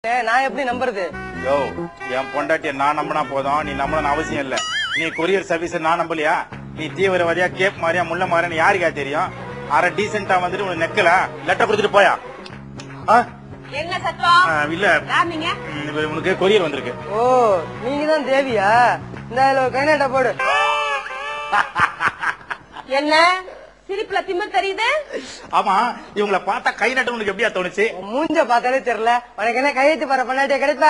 ஏ, நான் எப்படி நம்புறது யோ என் பொண்டாட்டிய நான் நம்பினா போதும் நீ நம்பணும்னு அவசியம் இல்ல நீ கொரியர் சர்வீஸ் நான் நம்பலையா நீ தீவிரவாதியா கேப் மாதிரியா முள்ள மாதிரியா யாருக்கா தெரியும் அரை டீசென்டா வந்துட்டு உனக்கு நெக்கல லெட்டர் கொடுத்துட்டு போயா ஆ? என்ன சத்தம் ஆ, இல்ல யார் நீங்க ம், இது உனக்கு கொரியர் வந்திருக்கு ஓ நீங்க தான் தேவியா இந்த இதுல ஒரு கைநாட்டை போடு என்ன சிரிப்புல திமிர் தெரியுது ஆமா இவங்கள பார்த்தா கை நட்டு உனக்கு எப்படியா தோணுச்சு உன் மூஞ்ச பார்த்தாலே தெரியல உனக்கு என்ன கையெழுத்து பாரு பண்ணாட்டியா கிடைப்பா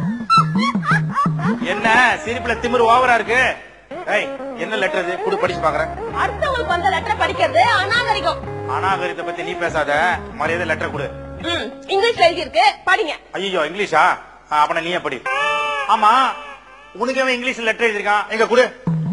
என்ன சிரிப்புல திமிரு ஓவரா இருக்கு ஏய் என்ன லெட்டர் இது குடு படிச்சு பாக்குறேன் அடுத்தவங்களுக்கு வந்த லெட்டர் படிக்கிறது அநாகரிகம் அநாகரிகத்தை பத்தி நீ பேசாத மரியாதை லெட்டர் கொடு ம், இங்கிலீஷ்ல எழுதி இருக்கு படிங்க ஐயோ இங்கிலீஷா ஆ, அப்ப நீ படி ஆமா உனக்கு அவன் இங்கிலீஷ் லெட்டர் எழுதிருக்கான் எங்க கொடு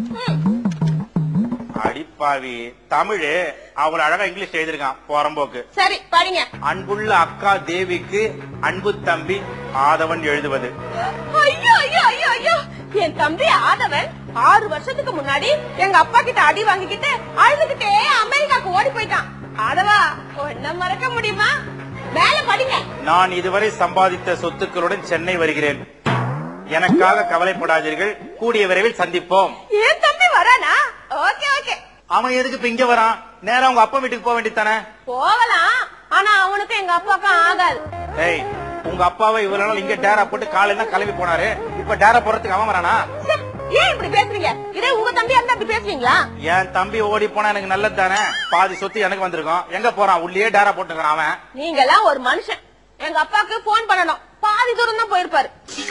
அடிப்பாவி தமிழ் அவ்வளவு அழகா இங்கிலீஷ் எழுதிருக்கான் போறம்போக்கு சரி படிங்க அன்புள்ள அக்கா தேவிக்கு அன்பு தம்பி ஆதவன் எழுதுவது ஐயோ ஐயோ ஐயோ ஐயோ என் தம்பி ஆதவன் ஆறு வருஷத்துக்கு முன்னாடி எங்க அப்பா கிட்ட அடி வாங்கிக்கிட்டு அழுதுகிட்டே அமெரிக்காக்கு ஓடி போயிட்டான் ஆதவா ஒன்ன மறக்க முடியுமா மேல படிங்க நான் இதுவரை சம்பாதித்த சொத்துக்களுடன் சென்னை வருகிறேன் எனக்காக கவலைப்படாதீர்கள் கூடிய விரைவில் சந்திப்போம் என் தம்பி வரானா ஓகே ஓகே அவன் எதுக்கு இப்ப இங்க வரான் நேரா உங்க அப்பா வீட்டுக்கு போக வேண்டியதானே போகலாம் ஆனா அவனுக்கு எங்க அப்பாவுக்கும் ஆகாது ஏய் உங்க அப்பாவை இவ்வளவு நாள் இங்க டேரா போட்டு காலையில தான் கிளம்பி போனாரு இப்ப டேரா போறதுக்கு அவன் வரானா ச்சே, ஏன் இப்படி பேசுறீங்க இதே உங்க தம்பியா இருந்தா இப்படி பேசுவீங்களா என் தம்பி ஓடி போனா எனக்கு நல்லது தானே பாதி சொத்து எனக்கு வந்திருக்கும் எங்க போறான் உள்ளே டேரா போட்டுக்கிறான் அவன் நீங்க எல்லாம் ஒரு மனுஷன் எங்க அப்பாவுக்கு போன் பண்ணணும் பாதி தூரம் தான் போயிருப்பாரு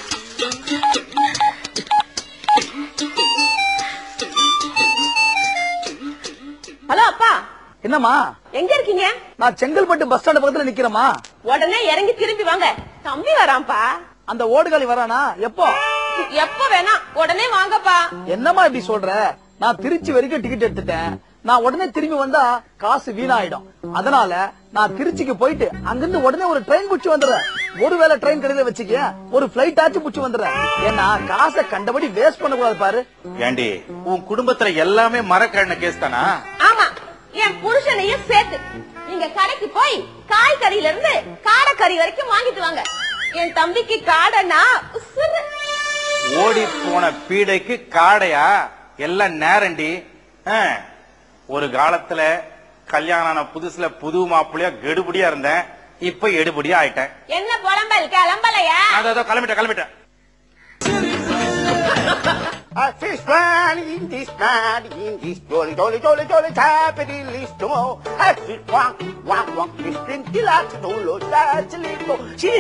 ஹலோ அப்பா என்னம்மா எங்க இருக்கீங்க நான் செங்கல்பட்டு பஸ் ஸ்டாண்ட் பக்கத்துல நிக்கிறேம்மா உடனே இறங்கி திரும்பி வாங்க தம்பி வரான்ப்பா அந்த ஓடுகாலி வரானா எப்போ எப்ப வேணா உடனே வாங்கப்பா என்னம்மா இப்படி சொல்ற நான் திருச்சி வரைக்கும் டிக்கெட் எடுத்துட்டேன் நான் உடனே திரும்பி வந்தா காசு வீணாயிடும் அதனால நான் திருச்சிக்கு போயிட்டு அங்கிருந்து உடனே ஒரு ட்ரெயின் புடிச்சு வந்துடுறேன் ஒருவேளை ட்ரெயின் கிடையில வச்சுக்க ஒரு பிளைட் ஆச்சு புடிச்சு வந்துடுறேன் ஏன்னா காசை கண்டபடி வேஸ்ட் பண்ண கூடாது பாரு ஏண்டி உன் குடும்பத்துல எல்லாமே மரக்கண்ண கேஸ் தானா ஆமா என் புருஷனையும் சேர்த்து நீங்க கடைக்கு போய் காய்கறியில இருந்து காடைக்கறி வரைக்கும் வாங்கிட்டு வாங்க என் தம்பிக்கு காடைனா உசுரு. ஓடி போன பீடைக்கு காடையா எல்லாம் நேரண்டி ஆ, ஒரு காலத்துல கல்யாணம் ஆன புதுசுல புது மாப்பிள்ளையா கெடுபடியா இருந்தேன் இப்ப எடுபடியா ஆயிட்டேன் என்ன புலம்பல் கிளம்பலையா அதோ கிளம்பிட்டேன் கிளம்பிட்டேன் A fish man in this man in this jolly jolly jolly jolly capitalist tomorrow. A fish wang wang wang fish drink till at no lo that's little. She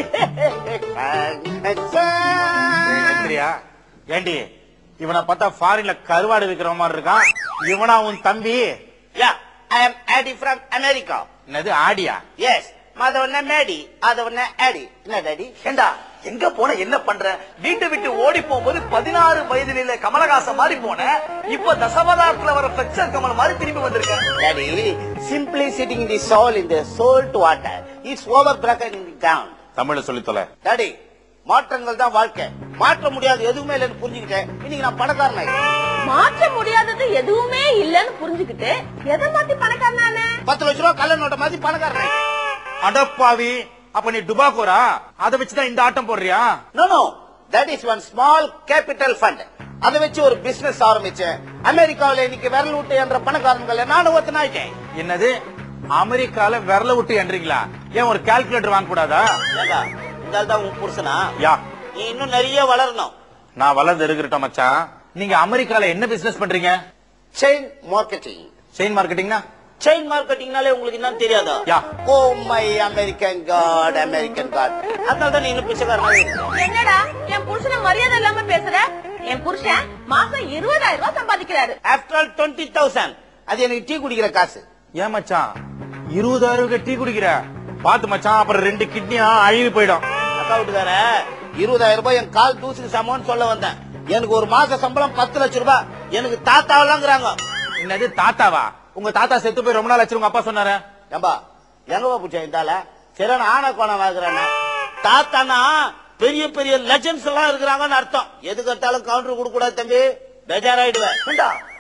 and sun. சரியா ஏண்டி இவனை பார்த்தா ஃபாரின்ல கருவாடு விக்கிற மாதிரி இருக்கான் இவனா உன் தம்பி Yeah, I am Eddie from America. என்னது ஆடியா Yes, மதவன மேடி அதவன அடி என்ன டாடி ஏண்டா எங்க போன என்ன பண்ற வீட்டை விட்டு ஓடி போகும்போது பதினாறு வயதில கமலஹாசன் மாதிரி போன இப்ப தசவதாரத்துல வர பிளக்சர் கமல் மாதிரி திரும்பி வந்திருக்க Daddy, simply sitting in the soul in the salt water is overbroken in the ground. தமிழ்ல சொல்லி தொலை டாடி மாற்றங்கள் தான் வாழ்க்கை மாற்ற முடியாது எதுவுமே இல்லைன்னு புரிஞ்சுக்கிட்டேன் இன்னைக்கு நான் பணக்காரன் ஆயிட்டேன். மாற்ற முடியாதது எதுவுமே இல்லன்னு புரிஞ்சுக்கிட்டு எதை மாத்தி பணக்காரனானே பத்து லட்ச ரூபா கள்ள நோட்டை மாதிரி பணக்காரன் ஆயிட்டேன். அடப்பாவி அப்ப நீ டுபாக்கூரா அதை வச்சுதான் இந்த ஆட்டம் போடுறியா no no that is one small capital fund அதை வச்சு ஒரு பிசினஸ் ஆரம்பிச்சேன் அமெரிக்காவில இன்னைக்கு விரல் விட்டு என்ற பணக்காரன்கள் நானும் ஒருத்தன் ஆயிட்டேன் என்னது அமெரிக்கால விரல விட்டு என்றீங்களா ஏன் ஒரு கால்குலேட்டர் வாங்க கூடாதா ஏண்டா, இந்த ஆள் தான் உன் புருஷனா யா நீ இன்னும் நிறைய வளரணும் நான் வளர்ந்து இருக்கிறேன் மச்சான் நீங்க அமெரிக்கால என்ன பிசினஸ் பண்றீங்க செயின் மார்க்கெட்டிங் செயின் மார்க்கெட்டிங்னா செயின் மார்க்கெட்டிங்னாலே உங்களுக்கு என்ன தெரியாதா yeah. Oh my American god American god அதனால தான் நீ இன்னும் பிச்சைக்காரனாவே இருக்க. என்னடா என் புருஷனை மரியாதை இல்லாம பேசுற என் புருஷன் மாசம் இருபதாயிரம் ரூபாய் சம்பாதிக்கிறாரு ஆஃப்டர் ஆல் டுவெண்ட்டி தௌசண்ட் அது எனக்கு டீ குடிக்கிற காசு ஏன் மச்சான் இருபதாயிரம் ரூபாய் டீ குடிக்கிற பாத்து மச்சான் அப்புறம் ரெண்டு கிட்னியா அழுகி போயிடும் அக்கா வீட்டுக்கார இருபதாயிரம் ரூபாய் என் கால் தூசுக்கு சமம்னு சொல்ல வந்தேன் எனக்கு ஒரு மாச சம்பளம் பத்து லட்சம் ரூபாய் எனக்கு தாத்தாவெல்லாங்கிறாங்க என்னது தாத்தாவா உங்க தாத்தா செத்து போய் ரொம்ப நாள் ஆச்சு உங்க அப்பா சொன்னாரு ஏம்பா எங்கப்பா பூச்சா இருந்தால சரியான ஆன கோணம் வாங்குறானே தாத்தானா பெரிய பெரிய லெஜண்ட்ஸ் எல்லாம் இருக்கிறாங்கன்னு அர்த்தம் எது கட்டாலும் கவுண்டர் கொடுக்க கூடாது தம்பி பேஜாராயிடுவேன் ஏண்டா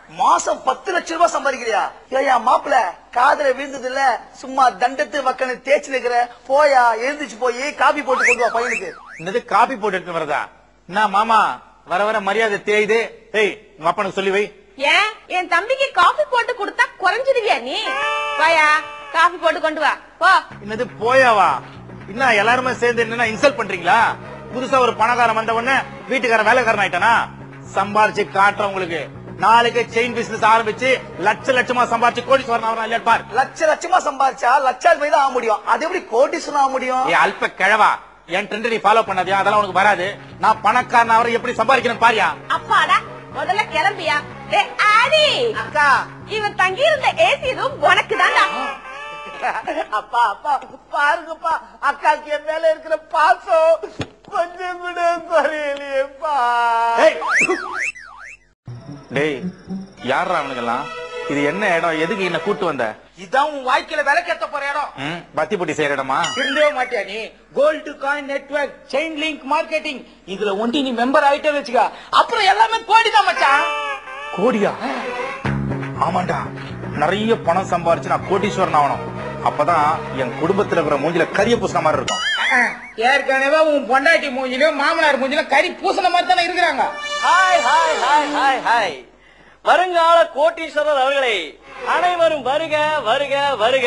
மாசம் பத்து லட்சம் ரூபாய் சம்பாதிக்கிறியா ஏயா மாப்பிள காதல விழுந்தது இல்ல சும்மா தண்டத்து வக்கனு தேய்ச்சி நிக்கிற போயா எழுந்துச்சு போய் காபி போட்டு கொண்டு வா பையனுக்கு என்னது காபி போட்டு எடுத்து வரதா என்ன மாமா வர வர மரியாதை தேயுது ஏய் உங்க அப்பனுக்கு சொல்லி வை ஏன் என் தம்பிக்கு காஃபி போட்டு கொடுத்தா குறைஞ்சிடுவியா நீ வாயா காஃபி போட்டு கொண்டு வா போ என்னது போயாவா என்ன எல்லாருமே சேர்ந்து என்ன இன்சல்ட் பண்றீங்களா புதுசா ஒரு பணக்காரன் வந்த உடனே வீட்டுக்காரன் வேலைக்காரன் ஆயிட்டானா சம்பாரிச்சு காட்டுறேன் உங்களுக்கு நாளைக்கு செயின் பிசினஸ் ஆரம்பிச்சு லட்ச லட்சமா சம்பாரிச்சு கோடீஸ்வரன் ஆகலாம் இல்லையா பார் லட்ச லட்சமா சம்பாதிச்சா லட்சாதிபதி தான் ஆக முடியும் அது எப்படி கோட்டீஸ்வரன் ஆக முடியும் ஏ அல்ப கிழவா என் ட்ரெண்ட் நீ ஃபாலோ பண்ணாதியா அதெல்லாம் உனக்கு வராது நான் பணக்காரன் அவரை எப்படி சம்பாதிக்கணும் பாரியா அப்பாடா முதல்ல கிளம்பியா டே ஆடி அக்கா இவன் தங்கி இருந்த ஏசி ரூம் உனக்கு தான்டா அப்பா அப்பா பாருங்கப்பா அக்காக்கு என் மேல இருக்கிற பாசம் கொஞ்சம் கூட குறையலையேப்பா ஏய். டேய் யாரா அவனுக்கெல்லாம் இது என்ன இடம் எதுக்கு என்ன கூட்டு வந்த இதான் உன் வாழ்க்கையில விளக்கேத்த போற இடம் ம், பத்தி புட்டி செய்யற இடமா திருந்தவே மாட்டியா நீ gold coin network chain link marketing இதுல ஒண்டி நீ மெம்பர் ஆயிட்டே வச்சுக்க அப்புறம் எல்லாமே கோடிதான் மச்சான் கோடியா ஆமாண்டா நிறைய பணம் சம்பாரிச்சு நான் கோடீஸ்வரன் ஆகணும் அப்பதான் என் குடும்பத்துல இருக்கிற மூஞ்சில கரிய பூசின மாதிரி இருக்கும் ஏற்கனவே உன் பொண்டாட்டி மூஞ்சிலும் மாமனார் மூஞ்சிலும் கறி பூசின மாதிரி தானே இருக்கிறாங்க hi hi hi hi hi வருங்கால கோட்டீஸ்வரர் அவர்களே அனைவரும் வருக வருக வருக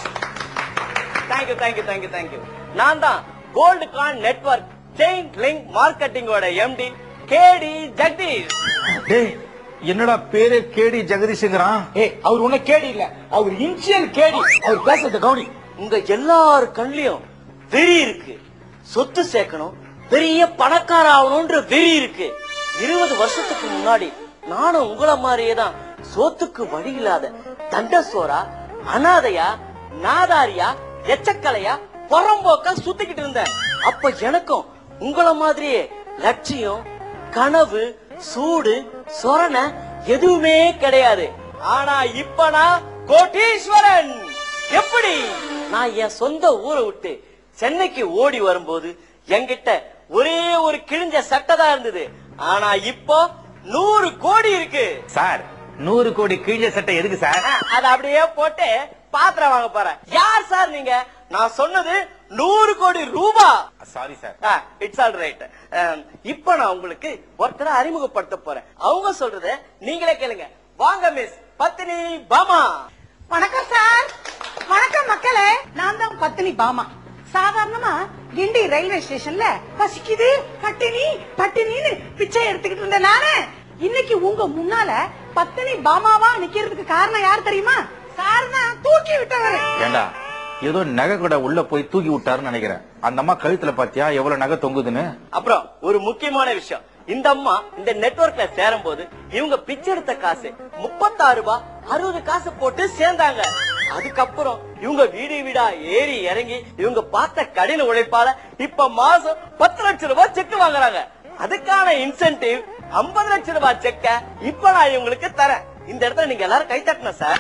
தேங்க்யூ தேங்க்யூ தேங்க்யூ தேங்க்யூ நான் தான் gold coin network chain link மார்க்கெட்டிங்கோட எம்டி கேடி ஜெகதீஷ் டேய் என்னடா பேரு கேடி ஜெகதீஷ்ங்கிறான் ஏய் அவர் ஒண்ணு கேடி இல்ல அவர் இன்சியல் கேடி அவர் பேசுறது கவுனி உங்க எல்லார் கண்லயும் வெறி இருக்கு சொத்து சேர்க்கணும் பெரிய பணக்கார ஆகணும்ன்ற வெறி இருக்கு இருபது வருஷத்துக்கு முன்னாடி நானும் உங்களை மாதிரியே தான் சோத்துக்கு வழி இல்லாத தண்ட சோறா அனாதையா நாதாரியா எச்சக்கலையா புறம்போக்கா சுத்திக்கிட்டு இருந்தேன் அப்ப எனக்கும் உங்கள மாதிரியே லட்சியம் கனவு சூடு சொரண எதுவுமே கிடையாது ஆனா இப்ப நான் கோட்டீஸ்வரன் எப்படி நான் என் சொந்த ஊரை விட்டு சென்னைக்கு ஓடி வரும்போது என்கிட்ட ஒரே ஒரு கிழிஞ்ச சட்டை தான் இருந்தது ஆனா இப்போ நூறு கோடி இருக்கு சார் நூறு கோடி கீழே சட்டை எதுக்கு சார் அத அப்படியே போட்டு பாத்திரம் வாங்க போறேன் யார் சார் நீங்க நான் சொன்னது நூறு கோடி ரூபா sorry sir it's all right இப்ப நான் உங்களுக்கு ஒருத்தரை அறிமுகப்படுத்த போறேன் அவங்க சொல்றத நீங்களே கேளுங்க வாங்க மிஸ் பத்தினி பாமா வணக்கம் சார் வணக்கம் மக்களே நான் தான் பத்தினி பாமா சாதாரணமா கிண்டி ரயில்வே ஸ்டேஷன்ல பசிக்குது பட்டினி பட்டினின்னு பிச்சை எடுத்துக்கிட்டு இருந்தேன் நானு இன்னைக்கு உங்க முன்னால பத்தினி பாமாவா நிக்கிறதுக்கு காரணம் யார் தெரியுமா சார் தான் தூக்கி விட்டவர் ஏண்டா ஏதோ நகை கூட உள்ள போய் தூக்கி விட்டாருன்னு நினைக்கிறேன் அந்த அம்மா கழுத்துல பாத்தியா எவ்வளவு நகை தொங்குதுன்னு அப்புறம் ஒரு முக்கியமான விஷயம் இந்த அம்மா இந்த நெட்வொர்க்ல சேரும் போது இவங்க பிச்சை எடுத்த காசு முப்பத்தாறு ரூபாய் அறுபது காசு போட்டு சேர்ந்தாங்க அதுக்கப்புறம் இவங்க வீடு வீடா ஏறி இறங்கி இவங்க பார்த்த கடின உழைப்பால இப்ப மாசம் பத்து லட்சம் ரூபாய் செக் வாங்குறாங்க அதுக்கான இன்சென்டிவ் ஐம்பது லட்சம் ரூபாய் செக்க இப்ப நான் இவங்களுக்கு தரேன் இந்த இடத்துல நீங்க எல்லாரும் கை தட்டணும் சார்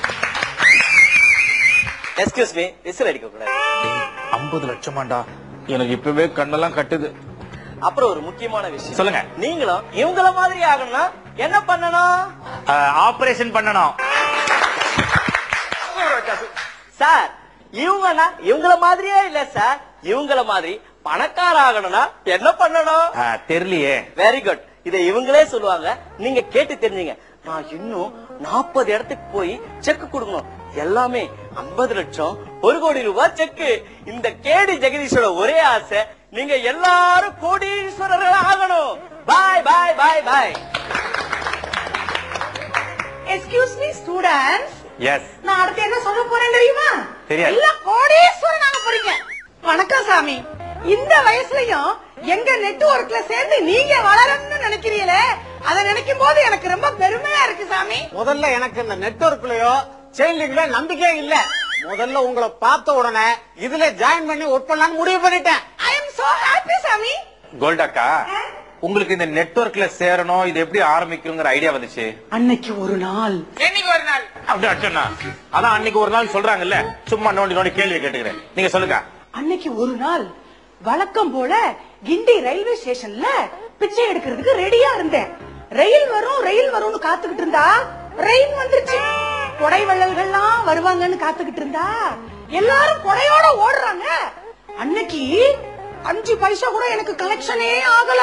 எக்ஸ்கியூஸ் மீ விசில் அடிக்க கூடாது ஐம்பது லட்சமாண்டா எனக்கு இப்பவே கண்ணெல்லாம் கட்டுது அப்புறம் ஒரு முக்கியமான விஷயம் சொல்லுங்க. நீங்களும் இவங்கள மாதிரி ஆகணும்னா என்ன பண்ணணும் ஆபரேஷன் பண்ணணும் சார் இவங்கன்னா இவங்கள மாதிரியே இல்ல சார் இவங்கள மாதிரி பணக்கார ஆகணும்னா என்ன பண்ணணும் ஆ, தெரியலையே வெரி குட் இதை இவங்களே சொல்லுவாங்க நீங்க கேட்டு தெரிஞ்சீங்க நான் இன்னும் நாற்பது இடத்துக்கு போய் செக் கொடுக்கணும் எல்லாமே 50 லட்சம் ஒரு கோடி ரூபாய் செக்கு இந்த கேடி ஜெகதீஷோட ஒரே ஆசை நீங்க எல்லாரும் கோடீஸ்வரர்கள் ஆகணும் bye bye bye bye excuse me students yes நான் அடுத்து என்ன சொல்ல போறேன் தெரியுமா தெரியாது. எல்லாம் கோடீஸ்வரன் ஆக போறீங்க வணக்கம் சாமி இந்த வயசுலயும் எங்க நெட்வொர்க்ல சேர்ந்து நீங்க வளரணும்னு நினைக்கிறீங்களே அதை நினைக்கும் போது எனக்கு ரொம்ப பெருமையா இருக்கு சாமி முதல்ல எனக்கு இந்த நெட்வொர்க்லயோ செயின்லிங்ல நம்பிக்கையே இல்ல முதல்ல உங்களை பார்த்த உடனே இதுல ஜாயின் பண்ணி ஒர்க் பண்ணலாம்னு முடிவு பண்ணிட்டேன் ஐ எம் சோ ஹாப்பி சாமி கோல்டாக்கா உங்களுக்கு இந்த நெட்வொர்க்ல சேரணும் இது எப்படி ஆரம்பிக்குங்கிற ஐடியா வந்துச்சு அன்னைக்கு ஒரு நாள் என்னைக்கு ஒரு நாள் அப்படி அடிச்சோன்னா அதான் அன்னைக்கு ஒரு நாள் சொல்றாங்கல்ல சும்மா நோண்டி நோண்டி கேள்வி கேட்டுக்கிறேன் நீங்க சொல்லுங்க அன்னைக்கு ஒரு நாள் வழக்கம் போல கிண்டி ரயில்வே ஸ்டேஷன்ல பிச்சை எடுக்கிறதுக்கு ரெடியா இருந்தேன் ரயில் வரும் ரயில் வரும்னு காத்துக்கிட்டு இருந்தா ரயில் வந்துருச்சு கொடை வள்ளல்கள்லாம் வருவாங்கன்னு காத்துக்கிட்டு இருந்தா எல்லாரும் கொடையோட ஓடுறாங்க அன்னைக்கு அஞ்சு பைசா கூட எனக்கு கலெக்ஷனே ஆகல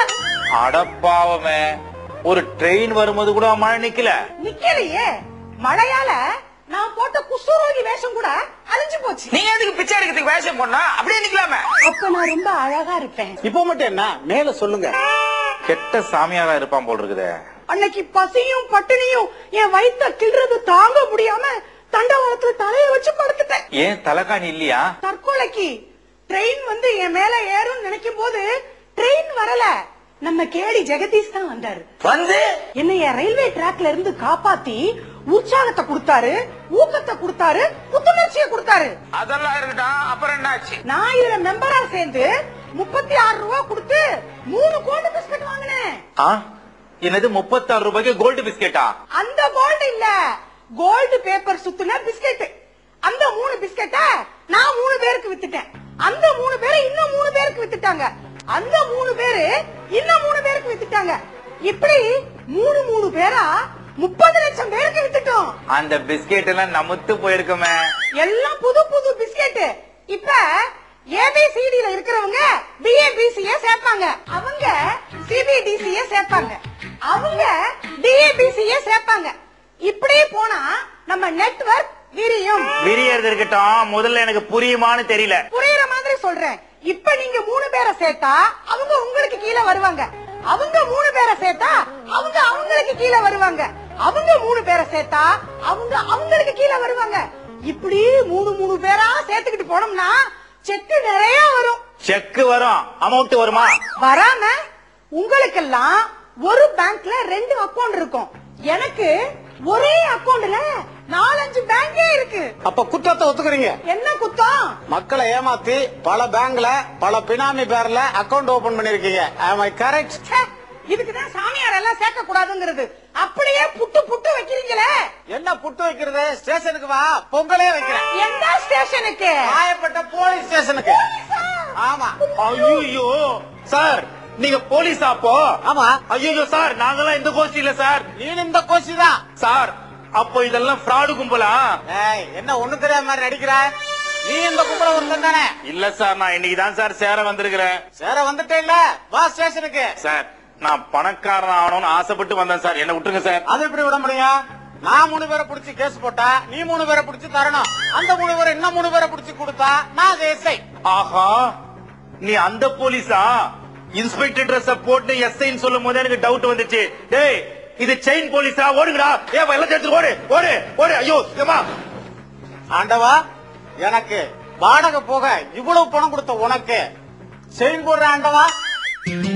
அடப்பாவமே ஒரு ட்ரெயின் வரும்போது கூட மழை நிக்கல நிக்கலையே மழையால நான் போட்ட குஷ்டரோகி வேஷம் கூட அழிஞ்சு போச்சு நீங்க எதுக்கு பிச்சை எடுக்கிறதுக்கு வேஷம் போனா அப்படியே நிக்கலாமே அப்ப நான் ரொம்ப அழகா இருப்பேன் இப்போ மட்டும் என்ன மேல சொல்லுங்க கெட்ட சாமியாரா இருப்பான் போல் இருக்குதே அன்னைக்கு பசியும் பட்டினியும் என் வயித்த கிள்றது தாங்க முடியாம தண்டவாளத்துல தலைய வச்சு படுத்துட்டேன் ஏன் தலைகாணி இல்லையா தற்கொலைக்கு ட்ரெயின் வந்து என் மேல ஏறும்னு நினைக்கும் போது ட்ரெயின் வரல நம்ம கேடி ஜெகதீஷ் தான் வந்தாரு வந்து என்னைய ரயில்வே ட்ராக்ல இருந்து காப்பாத்தி உற்சாகத்தை கொடுத்தாரு ஊக்கத்தை கொடுத்தாரு புத்துணர்ச்சியை கொடுத்தாரு அதெல்லாம் இருக்கட்டும் அப்புறம் என்னாச்சு நான் இதுல மெம்பரா சேர்ந்து முப்பத்தி ஆறு ரூபா கொடுத்து மூணு கோல்டு பிஸ்கட் வாங்கினேன் ஆ? என்னது முப்பத்தாறு ரூபாய்க்கு கோல்டு பிஸ்கெட்டா அந்த கோல்டு இல்ல கோல்டு பேப்பர் சுத்துன பிஸ்கெட் அந்த மூணு பிஸ்கெட்ட நான் மூணு பேருக்கு வித்துட்டேன் அந்த மூணு பேரை இன்னும் மூணு பேருக்கு வித்துட்டாங்க அந்த மூணு பேரு இன்னும் மூணு பேருக்கு வித்துட்டாங்க இப்படி மூணு மூணு பேரா முப்பது லட்சம் பேருக்கு வித்துட்டோம் அந்த பிஸ்கெட் எல்லாம் நமுத்து போயிருக்குமே எல்லாம் புது புது பிஸ்கெட் இப்ப ஏபிசிடில இருக்கிறவங்க பிஏபிசிய சேர்ப்பாங்க அவங்க சிபிடிசிய சேர்ப்பாங்க அவங்க டிஏபிசிய சேர்ப்பாங்க இப்படி போனா நம்ம நெட்வொர்க் விரியும் விரியறது இருக்கட்டும் முதல்ல எனக்கு புரியுமான்னு தெரியல புரியுற மாதிரி சொல்றேன் இப்ப நீங்க மூணு பேரை சேர்த்தா அவங்க உங்களுக்கு கீழே வருவாங்க அவங்க மூணு பேரை சேர்த்தா அவங்க அவங்களுக்கு கீழே வருவாங்க அவங்க மூணு பேரை சேர்த்தா அவங்க அவங்களுக்கு கீழே வருவாங்க இப்படி மூணு மூணு பேரா சேர்த்துக்கிட்டு போனோம்னா செக்கு நிறைய வரும் செக் வரும் அமௌண்ட் வருமா வராம உங்களுக்கெல்லாம் ஒரு பேங்க்ல ரெண்டு அக்கவுண்ட் இருக்கும் எனக்கு ஒரே அக்கவுண்ட்ல நாலஞ்சு பேங்கே இருக்கு அப்ப குற்றத்தை ஒத்துக்கிறீங்க என்ன குத்தம் மக்களை ஏமாத்தி பல பேங்க்ல பல பினாமி பேர்ல அக்கவுண்ட் ஓபன் பண்ணிருக்கீங்க ஐ கரெக்ட் ச்சே, இதுக்குதான் சாமியார் எல்லாம் சேர்க்க கூடாதுங்கிறது அப்படியே புட்டு புட்டு வைக்கிறீங்களே என்ன புட்டு வைக்கிறது ஸ்டேஷனுக்கு வா பொங்கலே வைக்கிறேன் எந்த ஸ்டேஷனுக்கு காயப்பட்ட போலீஸ் ஸ்டேஷனுக்கு ஆமா ஐயோ சார் நீங்க போலீஸா அப்போ ஆமா ஐயோ சார் நாங்கெல்லாம் இந்த கோஷ்டி இல்ல சார் நீ இந்த கோஷி தான் சார் அப்போ இதெல்லாம் ஃப்ராடு கும்பலா ஏய் என்ன ஒண்ணு தெரியாத மாதிரி நடிக்கிற நீ இந்த கும்பல ஒருத்தன் தானே இல்ல சார் நான் இன்னைக்கு தான் சார் சேர வந்திருக்கிறேன் சேர வந்துட்டே இல்ல வா ஸ்டேஷனுக்கு சார் நான் பணக்காரன் ஆகணும்னு ஆசைப்பட்டு வந்தேன் சார் என்ன விட்டுருங்க சார் அது எப்படி விட முடியும் நான் மூணு பேரை புடிச்சு கேஸ் போட்டா நீ மூணு பேரை புடிச்சு தரணும் அந்த மூணு பேரை இன்னும் மூணு பேரை புடிச்சு கொடுத்தா நான் எஸ்ஐ ஆஹா நீ அந்த போலீஸா இன்ஸ்பெக்டர் ட்ரெஸ் போட்டு எஸ்ஐன்னு சொல்லும் போது எனக்கு டவுட் வந்துச்சு டேய் இது செயின் போலீஸா ஓடுங்கடா ஏ எல்லாம் எடுத்து ஓடு ஓடு ஓடு ஐயோ ஏமா ஆண்டவா எனக்கு வாடகை போக இவ்வளவு பணம் கொடுத்த உனக்கு செயின் போடுற ஆண்டவா